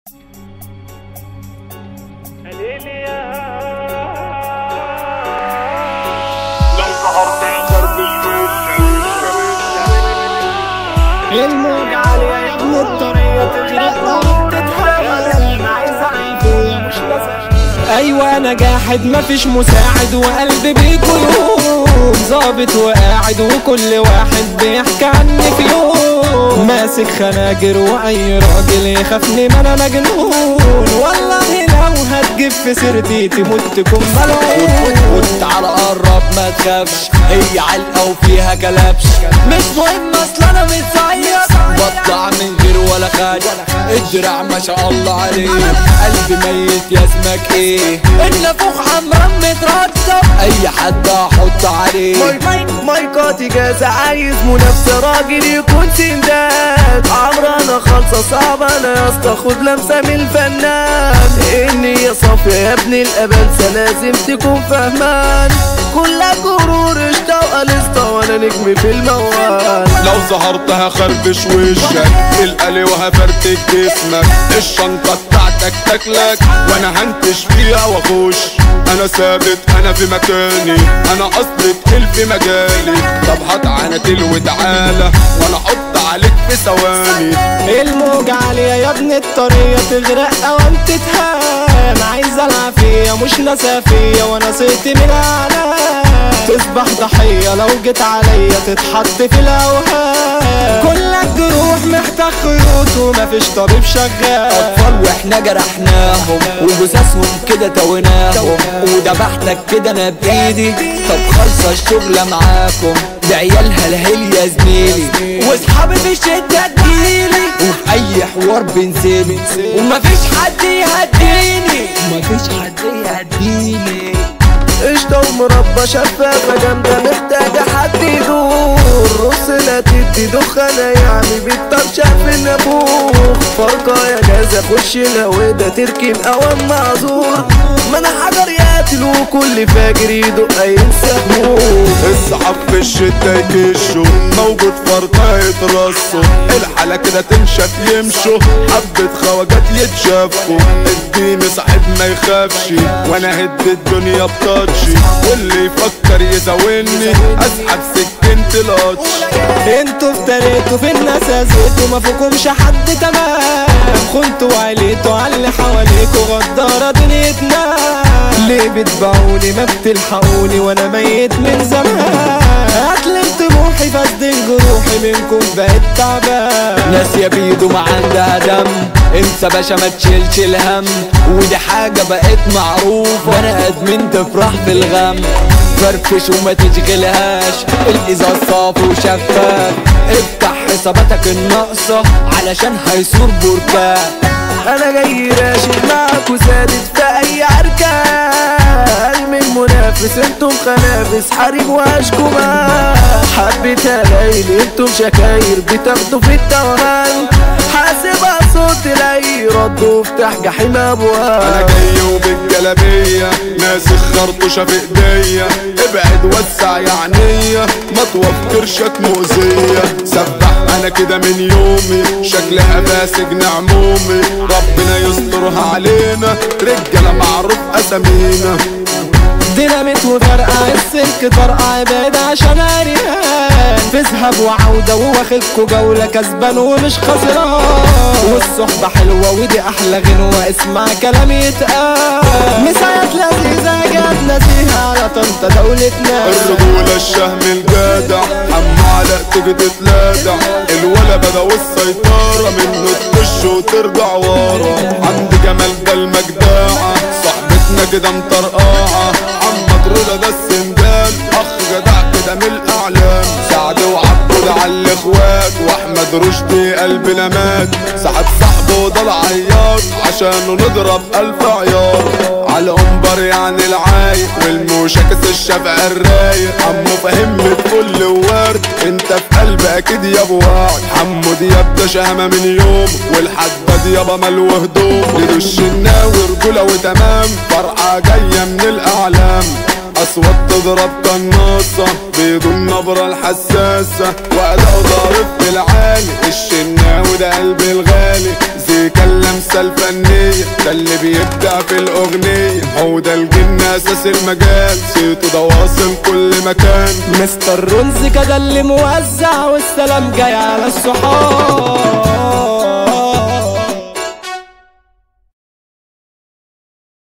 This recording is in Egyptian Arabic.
الموج عالية يا ابن الطرية تغرق تتهرب عايز عيفية مش لازم ايوه انا جاحد مفيش مساعد وقلبي بيكون ظابط وقاعد وكل واحد بيحكي عني في يوم ماسك خناجر واي راجل يخافني ما انا مجنون والله لو هتجيب في سيرتي تموت تكون ملعون وتعالى قرب ما تخافش هي علقة وفيها كلبش مش مهم اصل انا متصيد بطلع من غير ولا خد الدراع ما شاء الله عليه قلبي ميت يا اسمك ايه النافوخ عمران مترتب اي حد احط عليه مايكاتي جاز عايز منافسة راجل يكون سندات عمرانة خالصة صعبة انا يا اسطى خد لمسة من الفنان النية صافية يا ابن الابلسة لازم تكون فهمان كلها غرور قشطة وقلسطة وانا نجم في الموال لو ظهرت هخربش وشك القلي وهفرتك جسمك الشنطة بتاعتك تاكلك وانا هنتش فيها واخش انا ثابت انا في مكاني انا اصل تقيل في مجالي طب هات عنتل وتعالى وانا احط عليك في ثواني الموج عالية يا ابن الطرية تغرق اوام تتهان عايز العافية مش نسافية وانا صيت من الاعلام تصبح ضحية لو جيت عليا تتحط في الاوهام كلك جروح محتاج خيوط ومفيش طبيب شغال اطفال واحنا جرحناهم وجثثهم كده تويناهم وذبحتك كده انا بايدي طب خالصه الشغله معاكم بعيالها الهيل يا زميلي واصحابي في الشده تجيلي وفي اي حوار بنسيبي ومفيش حد يهديني ومفيش حد يهديني قشطة ومربى شفافة جامدة محتاجة حد يدور رص لا تدي دخانة يعني بالطرشة في النافوخ فرقة يا جاز اخش الهويدة تركن اوام معذور ما انا حجر يقتل وكل فاجر يدق ينسى الصحاب في الشتا يكشوا موجود فرقة يترصوا الحالة كده تنشف يمشوا حبة خواجات يتشافوا اديني صاحب ما يخافش وانا هد الدنيا بتاتشي واللي يفكر يزاولني اسحب سكينة القطش انتوا افتريتوا في الناس ازيتوا ما فيكمش حد تمام خنتوا وعليتوا على اللي حواليكوا غدارة دنيتنا ليه بتباعوني ما بتلحقوني وانا ميت من زمان هتلم طموحي فاسدين جروحي منكم بقيت تعبان ناس يا بيدو ما عندها دم انسى باشا ما تشيلش الهم ودي حاجة بقت معروفة بني ادمين تفرح في الغم فرفش وما تشغلهاش الازاز صافي وشفاف افتح حساباتك الناقصة علشان هيصور بركان انا جاي راشد معاك وسادد في اي عركة من منافس انتم خنافس حريم واشكما حبيتها ليل انتم شكاير بتاخدوا في التوهان حاسبها صوت لاي رد وافتح جحيم انا ابواب جاي وبالجلابية ماسك خرطوشة في ايديا ابعد وسع يا عينيا ما توفرشك مؤذية سبح انا كده من يومي شكلها ماسك نعمومي ربنا يسترها علينا رجالة معروف اسامينا ديناميت وفرقع السلك طرقع بعيد عشان عريان في ذهب وعودة وواخدكوا جولة كسبان ومش خسران والصحبة حلوة ودي أحلى غنوة اسمع كلامي يتقال مسايات لذيذة جات نسيها على طنطا دولتنا الرجولة الشهم الجدع حمو علاء تيجي تتلادع الولا بدا والسيطرة منه تخش وترجع ورا عند جمال ده المجداعة صاحبتنا كده مطرقعة عم مطرودة ده السندال اخ جدع كده من الاعلام سعد وعبود على الاخوات واحمد رشدي قلبنا مات سعد صاحبه ده العياط عشانه نضرب الف عيار على قنبر يعني العايق والمشاكس الشافع الرايق عمو فهمت كل ورد انت في قلبي اكيد يا ابو وعد حمو دياب ده شهامة من يوم والحداد يابا ملو هدوم لدش الناوي رجولة وتمام فرقة جاية من الاعلام اصوات تضرب قناصة بيدوا النبرة الحساسة واداء ضارب في العالي الشناوي ده قلبي الغالي زيكا اللمسة الفنية ده اللي بيبدع في الاغنية هو ده الجن اساس المجال صيته ده واصل كل مكان مستر رونز كده اللي موزع والسلام جاي على الصحاب